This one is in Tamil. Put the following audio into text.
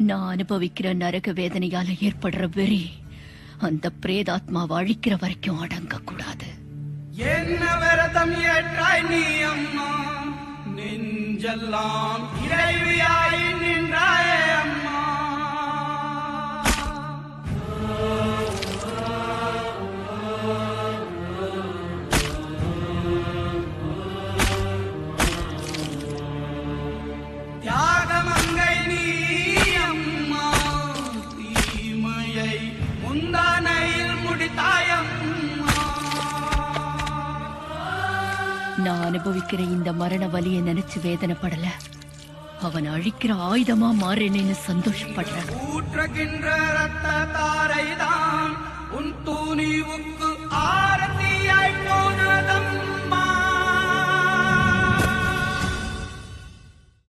நான் அனுபவிக்கிற நரக வேதனையால ஏற்படுற வெறி அந்த பிரேதாத்மாவை அழிக்கிற வரைக்கும் அடங்க கூடாது என்ன விரதம் ஏற்றாய் நீ அம்மா நெஞ்செல்லாம் இறைவியாய் நின்றாயே அம்மா தியாகமங்கை நீ அம்மா தீமையை முந்தானையில் முடித்தாயம்மா நான் அனுபவிக்கிற இந்த மரண வலியை நினைச்சு வேதனைப்படல அவன் அழிக்கிற ஆயுதமா மாறினேன்னு சந்தோஷப்படுறேன் ஊற்றுகின்ற ரத்த தாரைதான்